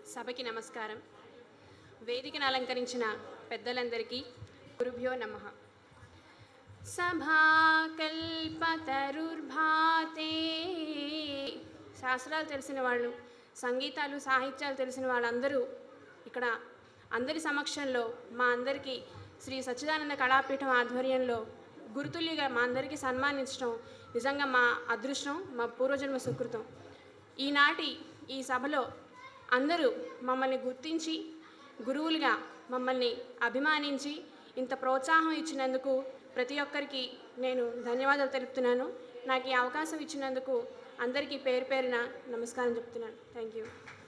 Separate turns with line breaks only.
సభకి నమస్కారం వేదికను అలంకరించిన పెద్దలందరికీ గురుభ్యో నమ సభాకల్పతరుర్భాతే శాస్త్రాలు తెలిసిన వాళ్ళు సంగీతాలు సాహిత్యాలు తెలిసిన వాళ్ళందరూ ఇక్కడ అందరి సమక్షంలో మా అందరికీ శ్రీ సచ్చిదానంద కళాపీఠం ఆధ్వర్యంలో గురుతుల్యుగా మా అందరికీ సన్మానించడం నిజంగా మా అదృష్టం మా పూర్వజన్మ సుకృతం ఈనాటి ఈ సభలో అందరూ మమ్మల్ని గుర్తించి గురువులుగా మమ్మల్ని అభిమానించి ఇంత ప్రోత్సాహం ఇచ్చినందుకు ప్రతి ఒక్కరికి నేను ధన్యవాదాలు తెలుపుతున్నాను నాకు ఈ అవకాశం ఇచ్చినందుకు అందరికీ పేరు పేరున నమస్కారం చెప్తున్నాను థ్యాంక్ యూ